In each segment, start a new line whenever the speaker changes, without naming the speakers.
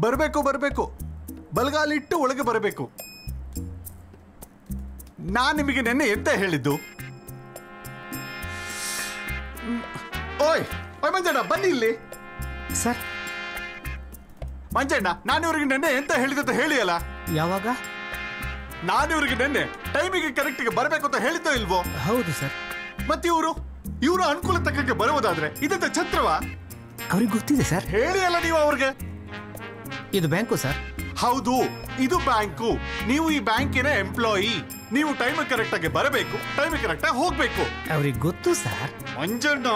ಬರಬೇಕು ಬರಬೇಕು ಬಲಗಾಲಿಟ್ಟು ಒಳಗೆ ಬರಬೇಕು ನಾನ್ ನಿಮಗೆ ನೆನ್ನೆ ಎಂತ ಹೇಳಿದ್ದು ಹ್ಮ್. ಓಯ್ ಓಯ್ ಮಂಜಣ್ಣ ಬನ್ನಿ ಇಲ್ಲಿ
ಸರ್
ಮಂಜಣ್ಣ ನಾನು ಇವ್ರಿಗೆ ನೆನ್ನೆ ಎಂತ ಹೇಳಿದಂತ ಹೇಳಿ ಅಲ್ಲ
ಯಾವಾಗ
ನಾನು ಇವ್ರಿಗೆ ನೆನ್ನೆ ಟೈಮಿಗೆ ಕರೆಕ್ಟ್ಗೆ ಬರಬೇಕು ಅಂತ ಹೇಳಿದ್ದೋ ಇಲ್ವೋ
ಹೌದು ಸರ್
ಮತ್ತೆ ಇವರು ಇವರು ಅನುಕೂಲ ತಕ್ಕಂಗೆ ಬರುವುದಾದ್ರೆ ಇದಂತ ಛತ್ರವಾ
ಅವ್ರಿಗೆ ಗೊತ್ತಿದೆ ಸರ್
ಹೇಳಿ ಅಲ್ಲ ನೀವು ಅವ್ರಿಗೆ
ಇದು ಬ್ಯಾಂಕು ಸರ್
ಹೌದು ಇದು ಬ್ಯಾಂಕು ನೀವು ಈ ಬ್ಯಾಂಕಿನ ಎಂಪ್ಲಾಯಿ ನೀವು ಟೈಮ್ ಕರೆಕ್ಟ್ ಆಗಿ ಬರಬೇಕು ಟೈಮ್ ಕರೆಕ್ಟ್ ಆಗಿ ಹೋಗ್ಬೇಕು
ಅವ್ರಿಗೆ ಗೊತ್ತು ಸರ್
ಮಂಜಣ್ಣ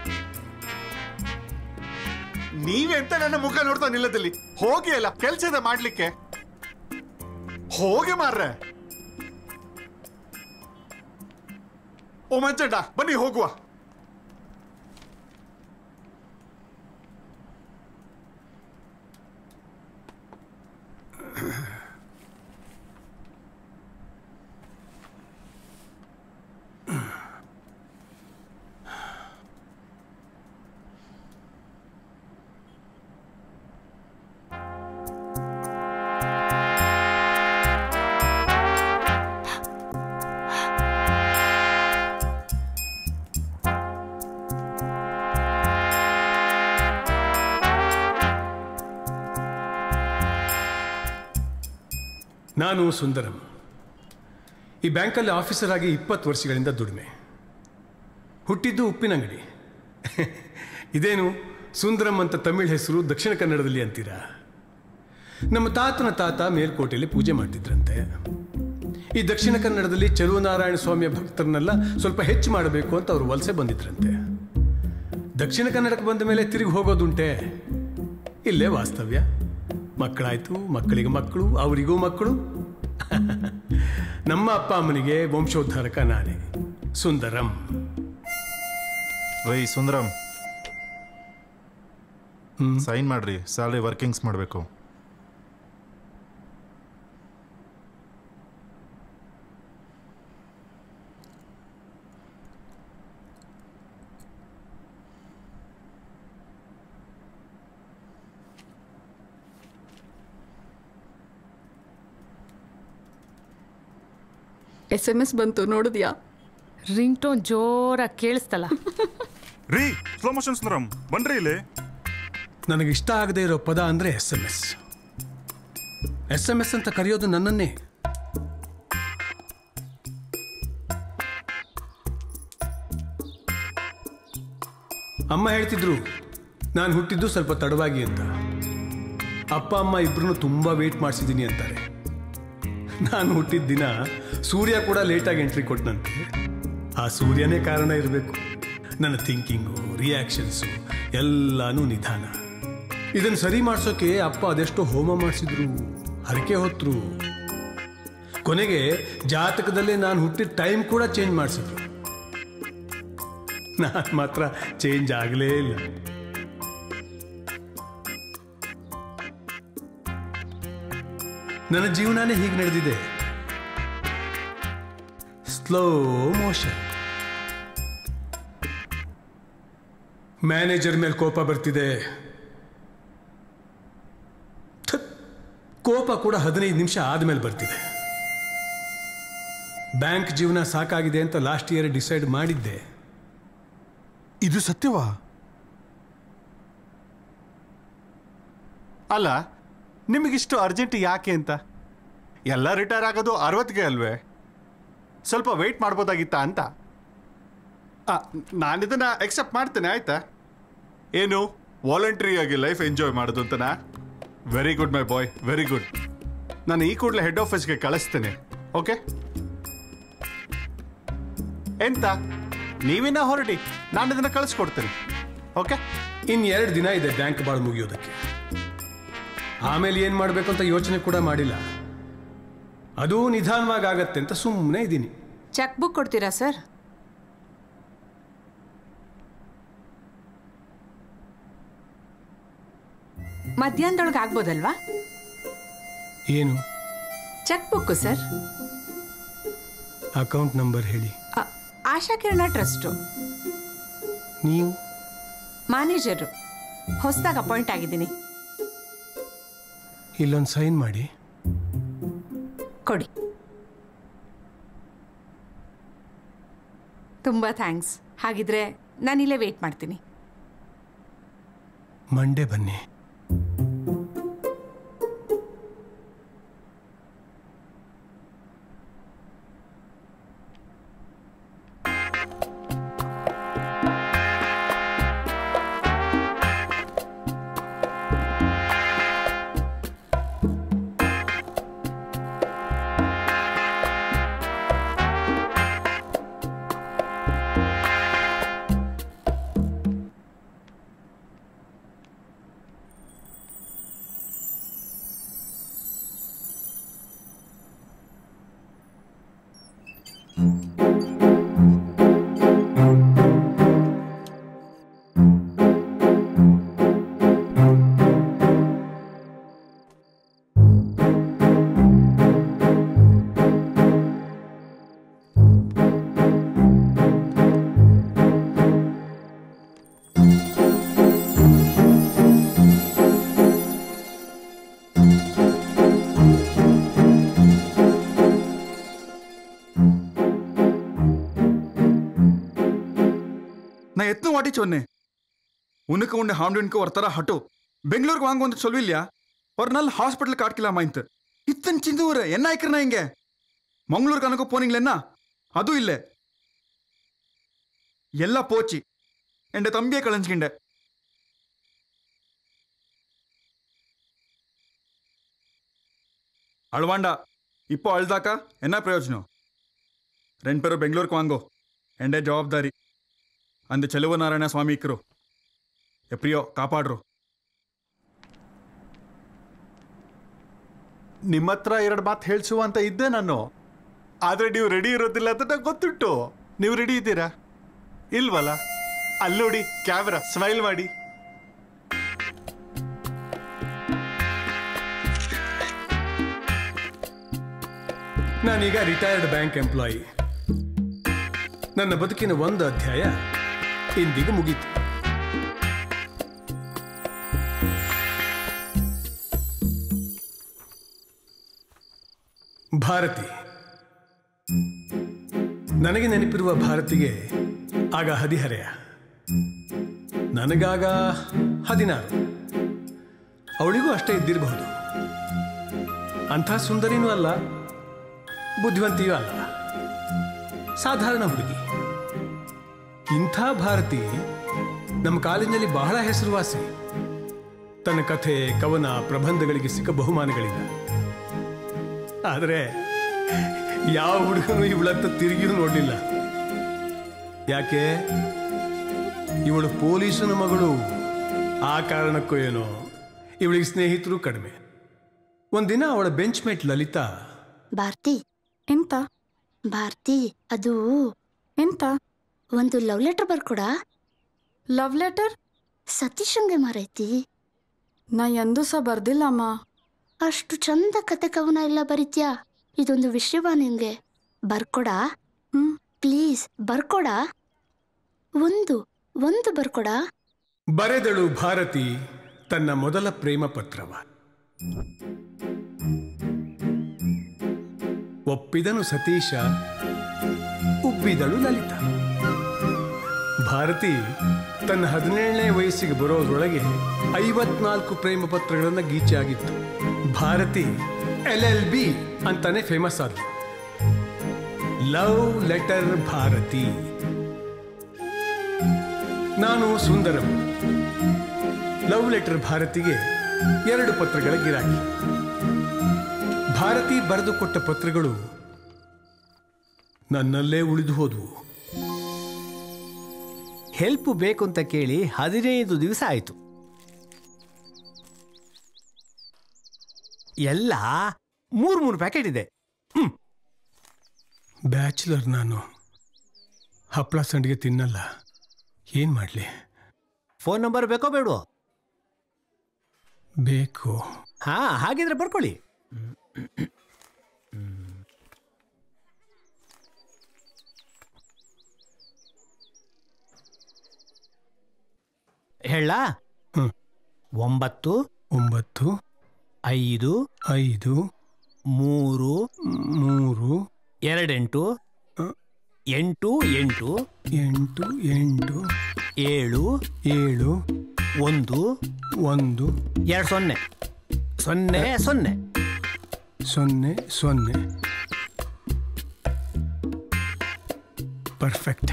ನೀವೆಂತ ನನ್ನ ಮುಖ ನೋಡ್ತಾ ನಿಲ್ಲದಲ್ಲಿ ಹೋಗಿ ಅಲ್ಲ ಕೆಲ್ಸದ ಮಾಡ್ಲಿಕ್ಕೆ ಹೋಗಿ ಮಾರ್ರೆ ಓ ಮಂಜಣ್ಣ ಬನ್ನಿ ಹೋಗುವ
ನಾನು ಸುಂದರಂ ಈ ಬ್ಯಾಂಕಲ್ಲಿ ಆಫೀಸರ್ ಆಗಿ ಇಪ್ಪತ್ತು ವರ್ಷಗಳಿಂದ ದುಡಿಮೆ ಹುಟ್ಟಿದ್ದು ಉಪ್ಪಿನಂಗಡಿ ಇದೇನು ಸುಂದರಂ ಅಂತ ತಮಿಳ್ ಹೆಸರು ದಕ್ಷಿಣ ಕನ್ನಡದಲ್ಲಿ ಅಂತೀರಾ ನಮ್ಮ ತಾತನ ತಾತ ಮೇಲ್ಕೋಟೆಯಲ್ಲಿ ಪೂಜೆ ಮಾಡ್ತಿದ್ರಂತೆ ಈ ದಕ್ಷಿಣ ಕನ್ನಡದಲ್ಲಿ ಚೆಲುವನಾರಾಯಣ ಸ್ವಾಮಿಯ ಭಕ್ತರನ್ನೆಲ್ಲ ಸ್ವಲ್ಪ ಹೆಚ್ಚು ಮಾಡಬೇಕು ಅಂತ ಅವರು ವಲಸೆ ಬಂದಿದ್ರಂತೆ ದಕ್ಷಿಣ ಕನ್ನಡಕ್ಕೆ ಬಂದ ಮೇಲೆ ತಿರುಗಿ ಹೋಗೋದುಂಟೆ ಇಲ್ಲೇ ವಾಸ್ತವ್ಯ ಮಕ್ಕಳಾಯ್ತು ಮಕ್ಕಳಿಗೆ ಮಕ್ಕಳು ಅವರಿಗೂ ಮಕ್ಕಳು ನಮ್ಮ ಅಪ್ಪ ಅಮ್ಮನಿಗೆ ವಂಶೋದ್ಧಾರಕ ನಾನೇ ಸುಂದರಂ
ರೈ ಸುಂದರಂ ಸೈನ್ ಮಾಡ್ರಿ ಸ್ಯಾಲ್ರಿ ವರ್ಕಿಂಗ್ಸ್ ಮಾಡಬೇಕು
ಎಸ್ ಎಂ ಎಸ್ ಬಂತು ನೋಡಿದ್ಯಾ
ರಿಂಗ್ ಟೋನ್ ಜೋರಾಗಿ ಕೇಳಿಸ್ತಲ್ಲ
ರೀ ಸ್ಲೋ ಮೋಷನ್ ಸುಂದರಂ ಬನ್ರಿ ಇಲ್ಲಿ
ನನಗೆ ಇಷ್ಟ ಆಗದೆ ಇರೋ ಪದ ಅಂದ್ರೆ S M S S M S ಅಂತ ಕರೆಯೋದು ನನ್ನನ್ನೇ ಅಮ್ಮ ಹೇಳ್ತಿದ್ರು ನಾನು ಹುಟ್ಟಿದ್ದು ಸ್ವಲ್ಪ ತಡವಾಗಿ ಅಂತ ಅಪ್ಪ ಅಮ್ಮ ಇಬ್ರು ತುಂಬಾ ವೇಟ್ ಮಾಡಿಸಿದ್ದೀನಿ ಅಂತಾರೆ ನಾನು ಹುಟ್ಟಿದ ದಿನ ಸೂರ್ಯ ಕೂಡ ಲೇಟಾಗಿ ಎಂಟ್ರಿ ಕೊಟ್ಟನಂತೆ ಆ ಸೂರ್ಯನೇ ಕಾರಣ ಇರಬೇಕು ನನ್ನ ಥಿಂಕಿಂಗು ರಿಯಾಕ್ಷನ್ಸು ಎಲ್ಲಾನು ನಿಧಾನ ಇದನ್ನು ಸರಿ ಮಾಡಿಸೋಕೆ ಅಪ್ಪ ಅದೆಷ್ಟೋ ಹೋಮ ಮಾಡಿಸಿದ್ರು ಹರಕೆ ಹೊತ್ತರು ಕೊನೆಗೆ ಜಾತಕದಲ್ಲೇ ನಾನು ಹುಟ್ಟಿದ ಟೈಮ್ ಕೂಡ ಚೇಂಜ್ ಮಾಡಿಸಿದ್ರು ನಾನು ಮಾತ್ರ ಚೇಂಜ್ ಆಗಲೇ ಇಲ್ಲ ನನ್ನ ಜೀವನನೇ ಹೀಗೆ ನಡೆದಿದೆ ಸ್ಲೋ ಮೋಷನ್ ಮ್ಯಾನೇಜರ್ ಮೇಲೆ ಕೋಪ ಬರ್ತಿದೆ ಥತ್, ಕೋಪ ಕೂಡ ಹದಿನೈದು ನಿಮಿಷ ಆದ್ಮೇಲೆ ಬರ್ತಿದೆ ಬ್ಯಾಂಕ್ ಜೀವನ ಸಾಕಾಗಿದೆ ಅಂತ ಲಾಸ್ಟ್ ಇಯರ್ ಡಿಸೈಡ್ ಮಾಡಿದ್ದೆ
ಇದು ಸತ್ಯವಾ ಅಲ್ಲ ನಿಮಗಿಷ್ಟು ಅರ್ಜೆಂಟ್ ಯಾಕೆ ಅಂತ ಎಲ್ಲ ರಿಟೈರ್ ಆಗೋದು ಅರವತ್ತಿಗೆ ಅಲ್ವೇ ಸ್ವಲ್ಪ ವೆಯ್ಟ್ ಮಾಡ್ಬೋದಾಗಿತ್ತಾ ಅಂತ ನಾನಿದನ್ನ ಎಕ್ಸೆಪ್ಟ್ ಮಾಡ್ತೇನೆ ಆಯ್ತಾ ಏನು ವಾಲಂಟ್ರಿ ಆಗಿ ಲೈಫ್ ಎಂಜಾಯ್ ಮಾಡೋದು ಅಂತನಾ very good my boy very good ನಾನು ಈ ಕೂಡಲೇ ಹೆಡ್ ಆಫೀಸ್ಗೆ ಕಳಿಸ್ತೇನೆ ಓಕೆ ಎಂತ ನೀವಿನ್ನ ಹೊರಡಿ ನಾನು ಇದನ್ನ ಕಳಿಸ್ಕೊಡ್ತೇನೆ ಓಕೆ
ಇನ್ ಎರಡು ದಿನ ಇದೆ ಬ್ಯಾಂಕ್ ಬಾಳ್ ಮುಗಿಯೋದಕ್ಕೆ ಆಮೇಲೆ ಏನ್ ಮಾಡ್ಬೇಕು ಅಂತ ಯೋಚನೆ ಕೂಡ ಮಾಡಿಲ್ಲ ಅದು ನಿಧಾನವಾಗಿ ಆಗತ್ತೆ ಅಂತ ಸುಮ್ಮನೆ ಇದ್ದೀನಿ
ಚೆಕ್ ಬುಕ್ ಕೊಡ್ತೀರಾ ಸರ್ ಮಧ್ಯಾಹ್ನದೊಳಗೆ ಆಗ್ಬೋದಲ್ವಾ
ಏನು
cheque book sir
account number ಹೇಳಿ
ಅ- ಆಶಾ ಕಿರಣ ಟ್ರಸ್ಟು
ನೀವು
ಮ್ಯಾನೇಜರು ಹೊಸದಾಗಿ ಅಪಾಯಿಂಟ್ ಆಗಿದ್ದೀನಿ
ಇಲ್ಲೊಂದು ಸೈನ್ ಮಾಡಿ
ಕೊಡಿ ತುಂಬ ಥ್ಯಾಂಕ್ಸ್ ಹಾಗಿದ್ರೆ ನಾನಿಲ್ಲೇ ವೆಯ್ಟ್ ಮಾಡ್ತೀನಿ
ಮಂಡೇ ಬನ್ನಿ
நான் எத்தனை வாட்டி சொன்னேன் உனக்கு உன்னை ஹாம்டுனுக்கு ஒருத்தர ஹட்டோ பெங்களூருக்கு வாங்க வந்து சொல்வில்லையா ஒரு நாள் ஹாஸ்பிட்டல் காட்டிக்கலாமா இந்த இத்தனை சிந்து ஊர் என்ன ஆயிக்கிறனா இங்க மங்களூருக்கு அனுக்க போனீங்களேன்னா அதுவும் இல்லை எல்லாம் போச்சு என் தம்பியை கலைஞ்சிக்கிண்ட அழுவாண்டா இப்போ அழுதாக்கா என்ன பிரயோஜனம் ரெண்டு பேரும் பெங்களூருக்கு வாங்கோ ಎಂಡೆ ಜವಾಬ್ದಾರಿ ಅಂದು ಚೆಲುವನಾರಾಯಣ ಸ್ವಾಮಿ ಇಕ್ಕರು ಎಪ್ರಿಯೋ ಕಾಪಾಡ್ರು
ನಿಮ್ಮ ಹತ್ರ ಎರಡು ಮಾತು ಹೇಳ್ಸುವ ಅಂತ ಇದ್ದೆ ನಾನು ಆದ್ರೆ ನೀವು ರೆಡಿ ಇರೋದಿಲ್ಲ ಅಂತ ನಂಗೆ ಗೊತ್ತುಂಟು ನೀವು ರೆಡಿ ಇದ್ದೀರಾ ಇಲ್ವಲ್ಲ ಅಲ್ಲೋಡಿ ಕ್ಯಾಮ್ರಾ ಸ್ಮೈಲ್ ಮಾಡಿ
ನಾನೀಗ ರಿಟೈರ್ಡ್ ಬ್ಯಾಂಕ್ ಎಂಪ್ಲಾಯಿ ನನ್ನ ಬದುಕಿನ ಒಂದು ಅಧ್ಯಾಯ ಇಂದಿಗೆ ಮುಗೀತು ಭಾರತಿ ನನಗೆ ನೆನಪಿರುವ ಭಾರತಿಗೆ ಆಗ ಹದಿಹರೆಯ ನನಗಾಗ ಹದಿನಾರು ಅವಳಿಗೂ ಅಷ್ಟೇ ಇದ್ದಿರಬಹುದು ಅಂಥ ಸುಂದರಿನೂ ಅಲ್ಲ ಬುದ್ಧಿವಂತಿಯೂ ಅಲ್ಲ ಸಾಧಾರಣ ಹುಡುಗಿ ಇಂಥ ಭಾರತಿ ನಮ್ಮ ಕಾಲೇಜಿನಲ್ಲಿ ಬಹಳ ಹೆಸರುವಾಸಿ ತನ್ನ ಕಥೆ ಕವನ ಪ್ರಬಂಧಗಳಿಗೆ ಸಿಕ್ಕ ಬಹುಮಾನಗಳಿಲ್ಲ ಆದರೆ ಯಾವ ಹುಡುಗನು ಇವಳತ್ತ ತಿರುಗಿಯೂ ನೋಡಲಿಲ್ಲ ಯಾಕೆ ಇವಳು ಪೊಲೀಸನ ಮಗಳು ಆ ಕಾರಣಕ್ಕೂ ಏನೋ ಇವಳಿಗೆ ಸ್ನೇಹಿತರು ಕಡಿಮೆ ಒಂದಿನ ಅವಳ ಬೆಂಚ್ ಮೇಟ್ ಲಲಿತಾ
ಭಾರತಿ
ಎಂತ
ಭಾರತಿ ಅದು
ಎಂತ
ಒಂದು ಲವ್ ಲೆಟರ್ ಬರ್ಕೊಡ
ಲವ್ ಲೆಟರ್
ಸತೀಶಂಗೆ ಮಾರೈತಿ
ನಾ ಎಂದೂ ಸಹ ಬರ್ದಿಲ್ಲಮ್ಮ
ಅಷ್ಟು ಚಂದ ಕತೆ ಕವನ ಎಲ್ಲ ಬರೀತ್ಯಾ ಇದೊಂದು ವಿಷಯವಾ ನಿಂಗೆ ಬರ್ಕೊಡ
ಹ್ಮ್
ಪ್ಲೀಸ್ ಬರ್ಕೊಡ ಒಂದು ಒಂದು ಬರ್ಕೊಡ
ಬರೆದಳು ಭಾರತಿ ತನ್ನ ಮೊದಲ ಪ್ರೇಮ ಪತ್ರವ ಒಪ್ಪಿದನು ಸತೀಶ ಉಬ್ಬಿದಳು ಲಲಿತಾ ಭಾರತಿ ತನ್ನ ಹದಿನೇಳನೇ ವಯಸ್ಸಿಗೆ ಬರೋದ್ರೊಳಗೆ ಐವತ್ನಾಲ್ಕು ಪ್ರೇಮ ಪತ್ರಗಳನ್ನು ಗೀಚಾಗಿತ್ತು ಭಾರತಿ ಎಲ್ ಎಲ್ ಬಿ ಅಂತಾನೆ ಫೇಮಸ್ ಆದ್ಲು ಲವ್ ಲೆಟರ್ ಭಾರತಿ ನಾನು ಸುಂದರಂ ಲವ್ ಲೆಟರ್ ಭಾರತಿಗೆ ಎರಡು ಪತ್ರಗಳ ಗಿರಾಕಿ ಭಾರತಿ ಬರೆದು ಕೊಟ್ಟ ಪತ್ರಗಳು ನನ್ನಲ್ಲೇ ಉಳಿದು ಹೋದವು
ಹೆಲ್ಪ್ ಬೇಕು ಅಂತ ಕೇಳಿ ಹದಿನೈದು ದಿವಸ ಆಯಿತು ಎಲ್ಲ ಮೂರು ಮೂರು ಪ್ಯಾಕೆಟ್ ಇದೆ
ಬ್ಯಾಚುಲರ್ ನಾನು ಹಪ್ಪಳ ಸಂಡಿಗೆ ತಿನ್ನಲ್ಲ ಏನ್ ಮಾಡ್ಲಿ
ಫೋನ್ ನಂಬರ್ ಬೇಕೋ ಬೇಡವೋ
ಬೇಕು
ಹಾ ಹಾಗಿದ್ರೆ ಬರ್ಕೊಳ್ಳಿ ಹೇಳ
ಹ್ಮ್.
ಒಂಬತ್ತು
ಒಂಬತ್ತು
ಐದು
ಐದು
ಮೂರು
ಮೂರು
ಎರಡೆಂಟು ಎಂಟು ಎಂಟು
ಎಂಟು ಎಂಟು
ಏಳು
ಏಳು
ಒಂದು
ಒಂದು
ಎರಡು ಸೊನ್ನೆ ಸೊನ್ನೆ ಸೊನ್ನೆ
ಸೊನ್ನೆ ಸೊನ್ನೆ ಪರ್ಫೆಕ್ಟ್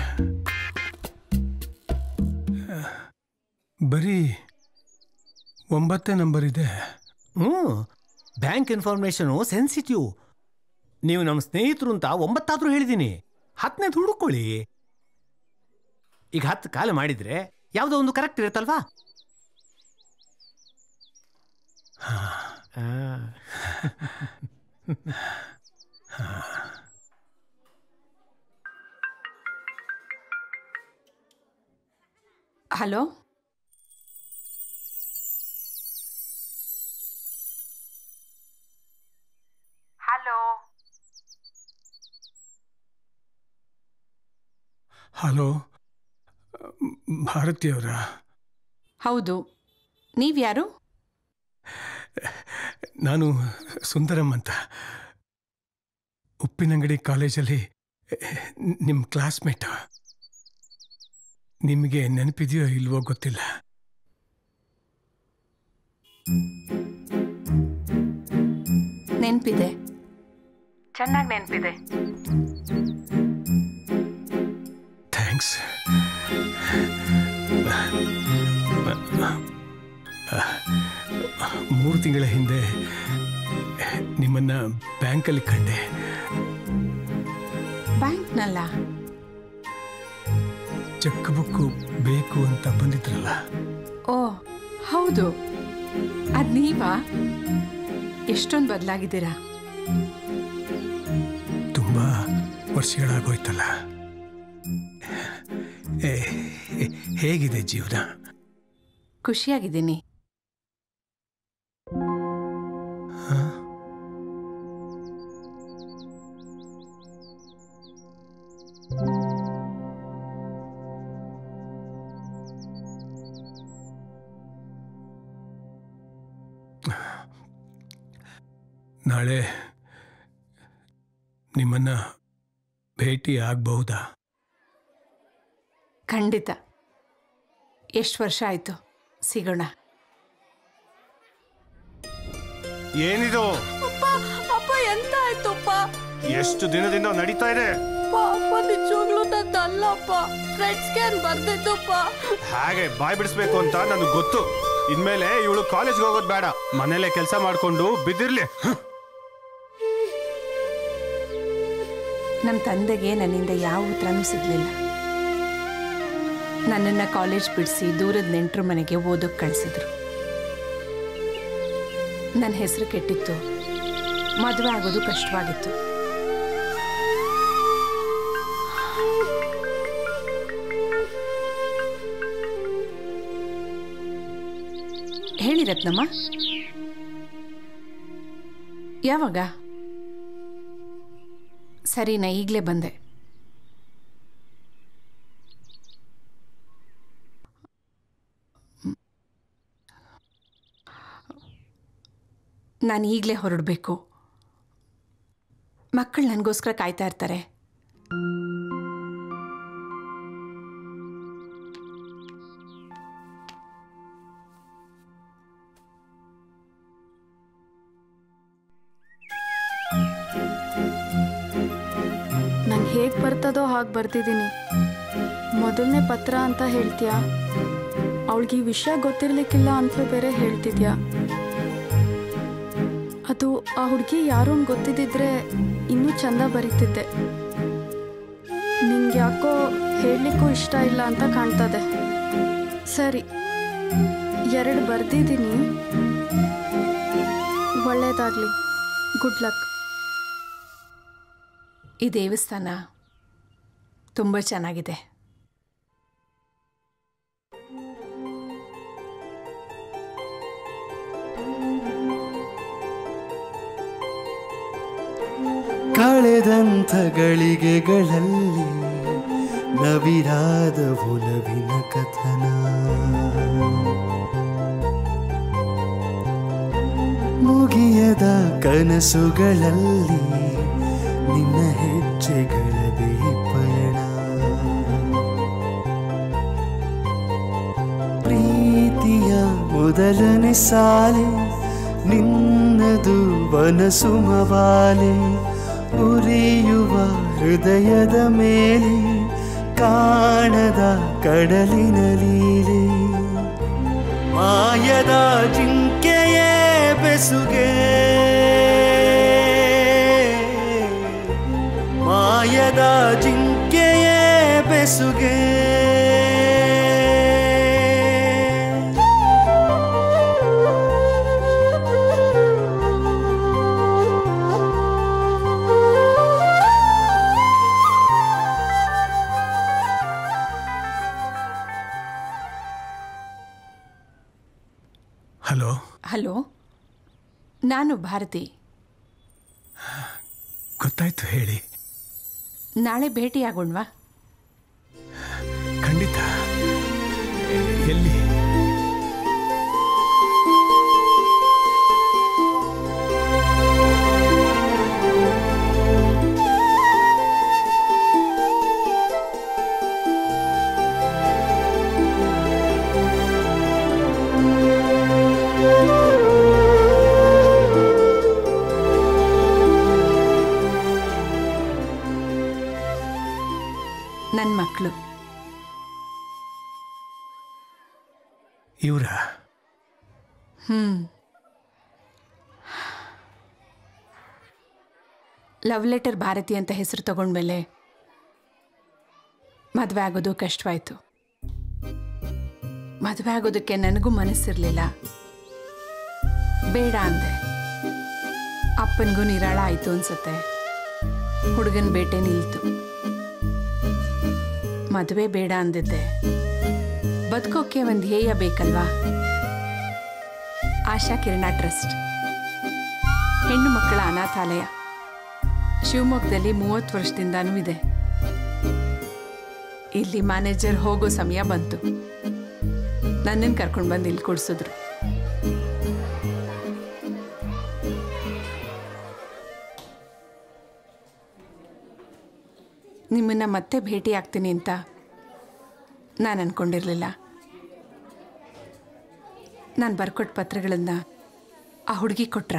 ಬರೀ ಒಂಬತ್ತೇ ನಂಬರ್ ಇದೆ
ಹ್ಞೂ ಬ್ಯಾಂಕ್ ಇನ್ಫಾರ್ಮೇಶನು ಸೆನ್ಸಿಟಿವ್ ನೀವು ನಮ್ಮ ಸ್ನೇಹಿತರು ಅಂತ ಒಂಬತ್ತಾದ್ರೂ ಹೇಳಿದ್ದೀನಿ ಹತ್ತನೇ ಹುಡುಕೊಳ್ಳಿ ಈಗ ಹತ್ತು ಕಾಲು ಮಾಡಿದ್ರೆ ಯಾವುದೋ ಒಂದು ಕರೆಕ್ಟ್ ಇರುತ್ತಲ್ವಾ ಆ.
ಹಲೋ ಹಲೋ
ಹಲೋ ಭಾರತಿಯವರ
ಹೌದು ನೀವ್ಯಾರು
ನಾನು ಸುಂದರಂ ಅಂತ ಉಪ್ಪಿನಂಗಡಿ ಕಾಲೇಜಲ್ಲಿ ನಿಮ್ಮ ಕ್ಲಾಸ್ಮೇಟ್ ನಿಮಗೆ ನೆನಪಿದೆಯೋ ಇಲ್ವೋ ಗೊತ್ತಿಲ್ಲ
ನೆನಪಿದೆ ಚೆನ್ನಾಗಿ ನೆನಪಿದೆ
ಥ್ಯಾಂಕ್ಸ್ ಮೂರು ತಿಂಗಳ ಹಿಂದೆ ನಿಮ್ಮನ್ನ ಬ್ಯಾಂಕಲ್ಲಿ ಕಂಡೆ
ಬ್ಯಾಂಕ್ನಲ್ಲ
ಚೆಕ್ ಬುಕ್ ಬೇಕು ಅಂತ ಬಂದಿದ್ರಲ್ಲ
ಓ ಹೌದು ಅದ್ ನೀವಾ ಎಷ್ಟೊಂದು ಬದಲಾಗಿದ್ದೀರಾ
ತುಂಬಾ ವರ್ಷಗಳಾಗೋಯ್ತಲ್ಲ ಏ, ಹೇಗಿದೆ ಜೀವನ
ಖುಷಿಯಾಗಿದ್ದೀನಿ
ನಾಳೆ ನಿಮ್ಮನ್ನ ಭೇಟಿ ಆಗಬಹುದಾ
ಖಂಡಿತ ಎಷ್ಟು ವರ್ಷ ಆಯ್ತು ಸಿಗೋಣ
ಏನಿದು
ಅಪ್ಪ ಅಪ್ಪ ಎಂತ ಆಯ್ತಪ್ಪ
ಎಷ್ಟು ದಿನದಿಂದ ನಡೀತಾ ಇದೆ
ಅಪ್ಪ ಅಪ್ಪ ನಿಜವಾಗ್ಲೂ ನಂದು ಅಲ್ಲಪ್ಪ ಫ್ರೆಂಡ್ ಸ್ಕ್ಯಾನ್ ಬರ್ದಿದ್ದಪ್ಪ
ಹಾಗೆ ಬಾಯ್ ಬಿಡಿಸ್ಬೇಕು ಅಂತ ನನಗೆ ಗೊತ್ತು ಇನ್ಮೇಲೆ ಇವಳು ಕಾಲೇಜ್ಗೆ ಹೋಗೋದು ಬೇಡ ಮನೇಲೆ ಕೆಲಸ ಮಾಡ್ಕೊಂಡು ಬಿದ್ದಿರ್ಲಿ
ನಮ್ಮ ತಂದೆಗೆ ನನ್ನಿಂದ ಯಾವ ಉತ್ತರನೂ ಸಿಗಲಿಲ್ಲ ನನ್ನನ್ನು ಕಾಲೇಜ್ ಬಿಡಿಸಿ ದೂರದ ನೆಂಟರ ಮನೆಗೆ ಓದೋಕ್ಕೆ ಕಳಿಸಿದ್ರು ನನ್ನ ಹೆಸರು ಕೆಟ್ಟಿತ್ತು ಮದುವೆ ಆಗೋದು ಕಷ್ಟವಾಗಿತ್ತು ಹೇಳಿ ರತ್ನಮ್ಮ ಯಾವಾಗ ಸರಿ ನಾ ಈಗಲೇ ಬಂದೆ ನಾನು ಈಗಲೇ ಹೊರಡಬೇಕು ಮಕ್ಕಳು ನನಗೋಸ್ಕರ ಕಾಯ್ತಾ ಇರ್ತಾರೆ
ನಂಗೆ ಹೇಗೆ ಬರ್ತದೋ ಹಾಗೆ ಬರ್ತಿದ್ದೀನಿ ಮೊದಲನೇ ಪತ್ರ ಅಂತ ಹೇಳ್ತೀಯಾ ಅವಳಿಗೆ ಈ ವಿಷಯ ಗೊತ್ತಿರ್ಲಿಕ್ಕಿಲ್ಲ ಅಂತಲೂ ಬೇರೆ ಹೇಳ್ತಿದ್ಯಾ ಅದು ಆ ಹುಡುಗಿ ಯಾರೋ ಒಂದ್ ಗೊತ್ತಿದ್ದಿದ್ರೆ ಇನ್ನೂ ಚಂದ ಬರೀತಿದ್ದೆ ನಿಂಗೆ ಯಾಕೋ ಹೇಳಲಿಕ್ಕೂ ಇಷ್ಟ ಇಲ್ಲ ಅಂತ ಕಾಣ್ತದೆ ಸರಿ ಎರಡು ಬರ್ದಿದ್ದೀನಿ ಒಳ್ಳೇದಾಗಲಿ ಗುಡ್ ಲಕ್
ಈ ದೇವಸ್ಥಾನ ತುಂಬ ಚೆನ್ನಾಗಿದೆ
ಕಳೆದಂಥ ಗಳಿಗೆಗಳಲ್ಲಿ ನವಿರಾದ ಒಲವಿನ ಕಥನ ಮುಗಿಯದ ಕನಸುಗಳಲ್ಲಿ ನಿನ್ನ ಹೆಜ್ಜೆಗಳದೇ ಪಯಣ ಪ್ರೀತಿಯ ಮೊದಲನೇ ಸಾಲೆ ನಿನ್ನದು ವನಸುಮವಾಲೆ ಉರಿಯುವ ಹೃದಯದ ಮೇಲೆ ಕಾಣದ ಕಡಲಿನ ಲೀಲೆ ಮಾಯದ ಜಿಂಕೆಯೇ ಬೆಸುಗೆ ಮಾಯದ ಜಿಂಕೆಯೇ ಬೆಸುಗೆ
ಹಲೋ
ಹಲೋ ನಾನು ಭಾರತಿ
ಗೊತ್ತಾಯ್ತು ಹೇಳಿ
ನಾಳೆ ಭೇಟಿಯಾಗೋಣವಾ
ಖಂಡಿತ ಎಲ್ಲಿ
ನನ್ನ ಮಕ್ಕಳು
ಇವರ
ಹ್ಮ್ ಲವ್ ಲೆಟರ್ ಭಾರತಿ ಅಂತ ಹೆಸರು ತಗೊಂಡ್ಮೇಲೆ ಮದುವೆ ಆಗೋದು ಕಷ್ಟವಾಯ್ತು ಮದುವೆ ಆಗೋದಕ್ಕೆ ನನಗೂ ಮನಸ್ಸಿರಲಿಲ್ಲ ಬೇಡ ಅಂದೆ ಅಪ್ಪನಿಗೂ ನಿರಾಳ ಆಯ್ತು ಅನ್ಸತ್ತೆ ಹುಡುಗನ ಬೇಟೆ ನಿಲ್ತು ಮದುವೆ ಬೇಡ ಅಂದಿದ್ದೆ ಬದುಕೋಕೆ ಒಂದು ಧ್ಯೇಯ ಬೇಕಲ್ವಾ ಆಶಾ ಕಿರಣ ಟ್ರಸ್ಟ್ ಹೆಣ್ಣು ಮಕ್ಕಳ ಅನಾಥಾಲಯ ಶಿವಮೊಗ್ಗದಲ್ಲಿ ಮೂವತ್ತು ವರ್ಷದಿಂದಾನೂ ಇದೆ ಇಲ್ಲಿ ಮ್ಯಾನೇಜರ್ ಹೋಗೋ ಸಮಯ ಬಂತು ನನ್ನನ್ನು ಕರ್ಕೊಂಡು ಬಂದು ಇಲ್ಲಿ ಕೊಡ್ಸಿದ್ರು ನಿಮ್ಮನ್ನ ಮತ್ತೆ ಭೇಟಿ ಆಗ್ತೀನಿ ಅಂತ ನಾನು ಅನ್ಕೊಂಡಿರಲಿಲ್ಲ ನಾನು ಬರ್ಕೊಟ್ಟ ಪತ್ರಗಳನ್ನು ಆ ಹುಡುಗಿ ಕೊಟ್ರ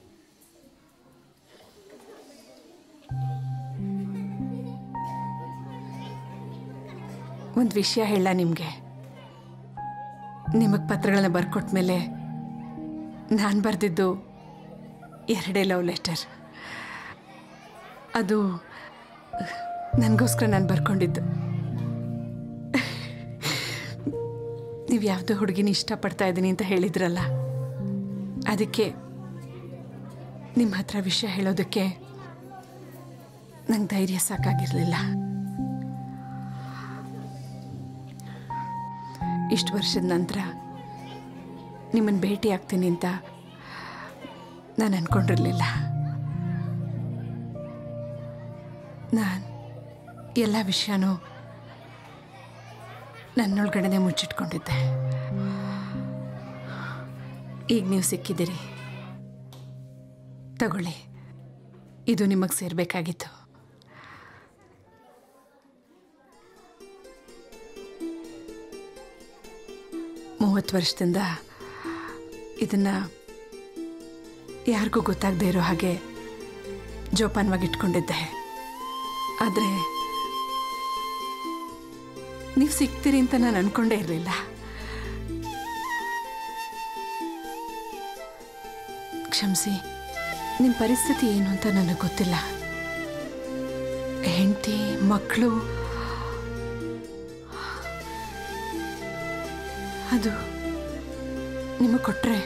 ಒಂದು ವಿಷಯ ಹೇಳ ನಿಮಗೆ ನಿಮಗೆ ಪತ್ರಗಳನ್ನ ಬರ್ಕೊಟ್ಟ ಮೇಲೆ ನಾನು ಬರೆದಿದ್ದು ಎರಡೇ ಲವ್ ಲೆಟರ್ ಅದು ನನಗೋಸ್ಕರ ನಾನು ಬರ್ಕೊಂಡಿದ್ದು ನೀವು ಯಾವುದೋ ಹುಡುಗಿನ ಇಷ್ಟಪಡ್ತಾ ಇದ್ದೀನಿ ಅಂತ ಹೇಳಿದ್ರಲ್ಲ ಅದಕ್ಕೆ ನಿಮ್ಮ ಹತ್ರ ವಿಷಯ ಹೇಳೋದಕ್ಕೆ ನಂಗೆ ಧೈರ್ಯ ಸಾಕಾಗಿರಲಿಲ್ಲ ಇಷ್ಟು ವರ್ಷದ ನಂತರ ನಿಮ್ಮನ್ನು ಭೇಟಿ ಆಗ್ತೀನಿ ಅಂತ ನಾನು ಅಂದ್ಕೊಂಡಿರಲಿಲ್ಲ ನಾನು ಎಲ್ಲ ವಿಷಯನೂ ನನ್ನೊಳಗಡೆನೆ ಮುಚ್ಚಿಟ್ಕೊಂಡಿದ್ದೆ ಈಗ ನೀವು ಸಿಕ್ಕಿದ್ದೀರಿ ತಗೊಳ್ಳಿ ಇದು ನಿಮಗೆ ಸೇರಬೇಕಾಗಿತ್ತು ಮೂವತ್ತು ವರ್ಷದಿಂದ ಇದನ್ನು ಯಾರಿಗೂ ಗೊತ್ತಾಗದೇ ಇರೋ ಹಾಗೆ ಜೋಪಾನವಾಗಿ ಇಟ್ಕೊಂಡಿದ್ದೆ ಆದರೆ ನೀವು ಸಿಗ್ತೀರಿ ಅಂತ ನಾನು ಅನ್ಕೊಂಡೇ ಇರಲಿಲ್ಲ ಕ್ಷಮಿಸಿ ನಿಮ್ಮ ಪರಿಸ್ಥಿತಿ ಏನು ಅಂತ ನನಗೆ ಗೊತ್ತಿಲ್ಲ ಹೆಂಡತಿ ಮಕ್ಕಳು ಅದು ನಿಮಗೆ ಕೊಟ್ಟರೆ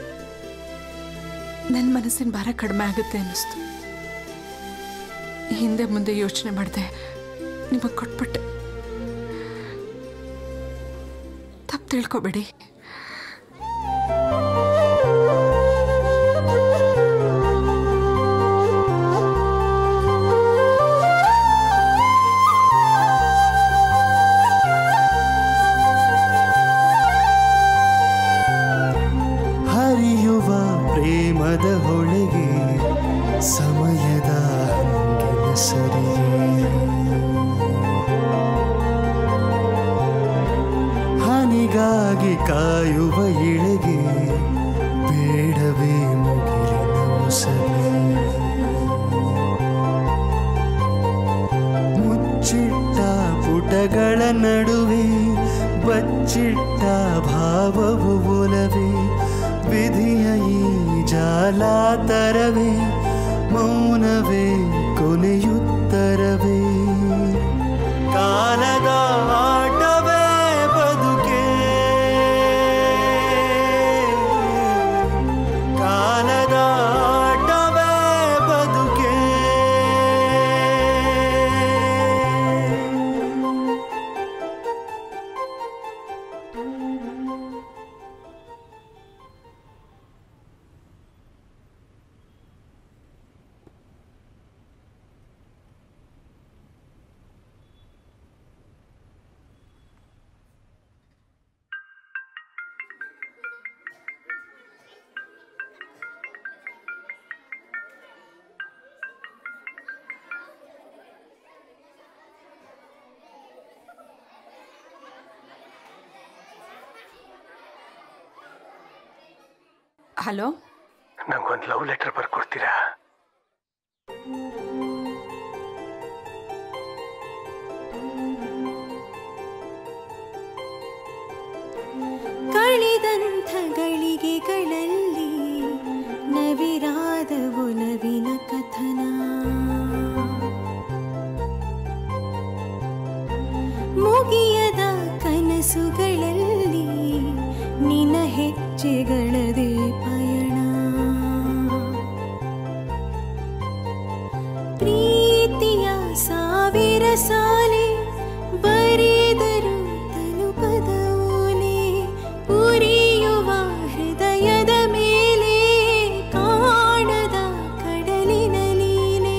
ನನ್ನ ಮನಸ್ಸಿನ ಭಾರ ಕಡಿಮೆ ಆಗುತ್ತೆ ಅನ್ನಿಸ್ತು ಹಿಂದೆ ಮುಂದೆ ಯೋಚನೆ ಮಾಡಿದೆ ನಿಮಗೆ ಕೊಟ್ಬಿಟ್ಟೆ ತಪ್ಪು ತಿಳ್ಕೊಬೇಡಿ
ಹರಿಯುವ ಪ್ರೇಮ ಪ್ರೇಮದ ಹೊಳೆಗೆ ಸಮಯದ ಹಂಗಿನ ಸರಿಗೆ ಹನಿಗಾಗಿ ಕಾಯುವ ಇಳೆಗೆ ಬೇಡವೇ ಮುಗಿಲಿನ ಮುಸಲಿ ಮುಚ್ಚಿಟ್ಟ ಪುಟಗಳ ನಡುವೆ ಬಚ್ಚಿಟ್ಟ ಭಾವವು ಒಲವೇ ವಿಧಿಯ ಈ ಜಾಲಾತರವೇ ಮೌನವೇ ಕೊನೆಯುತ್ತರವೇ ಕಾಲದ ಆಟವೇ ಬದುಕೆ ಕಾಲದ ಆಟವೇ ಬದುಕೆ
ಹಲೋ
ನಂಗೊಂದು ಲವ್ ಲೆಟರ್ ಬರ್ಕೊಡ್ತೀರಾ
ಕಳೆದಂಥ ಗಳಿಗೆಗಳಲ್ಲಿ ನವಿರಾದ ಒಲವಿನ ಕಥನ ಮುಗಿಯದ ಕನಸುಗಳಲ್ಲಿ ನಿನ್ನ ಹೆಜ್ಜೆಗಳದೇ ಪಯಣ ಪ್ರೀತಿಯ ಸಾವಿರ ಸಾಲೆ ಬರೆದರು ತಲುಪದ ಓಲೆ ಉರಿಯುವ ಹೃದಯದ ಮೇಲೆ ಕಾಣದ ಕಡಲಿನ ಲೀಲೆ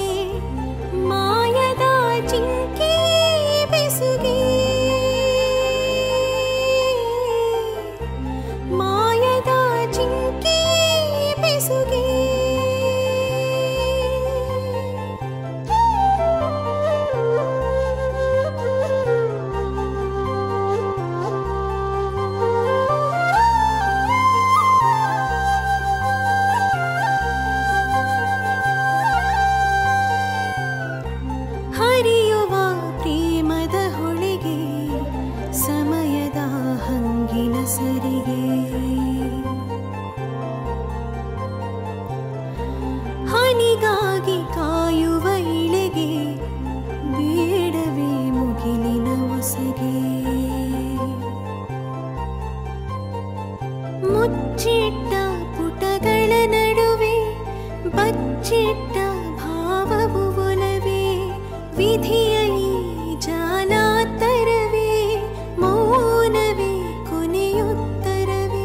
ಮಾಯದ ಜಿಂಕೆ ಬೆಸುಗೆ ಮಾಯದ ಜಿಂಕೆ ಬೆಸುಗೆ ಹರಿಯುವ ಪ್ರೇಮದ ಹೊಳೆಗೆ ಸಮಯದ ಹಂಗಿನ ಸರಿಗೆ ಹನಿಗಾಗಿ ಕಾಯುವ ಇಳೆಗೆ ಬೇಡವೇ ಮುಗಿಲಿನ ಒಸಗೆ ಮುಚ್ಚಿಟ್ಟ ಪುಟಗಳ ನಡುವೆ ಬಚ್ಚಿಟ್ಟ ಭಾವವು ಒಲವೇ ವಿಧಿಯ ಈ ಜಾಲಾತರವೇ ಮೌನವೇ ಕೊನೆಯುತ್ತರವೇ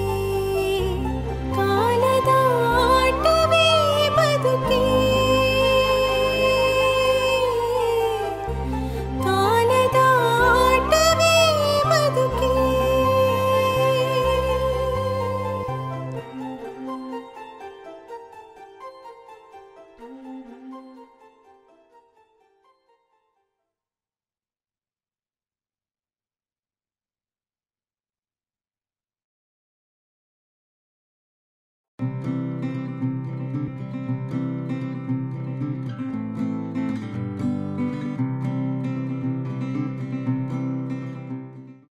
ಕಾಲದ ಆಟವೇ ಬದುಕೆ ಕಾಲದ ಆಟವೇ ಬದುಕೆ
thank you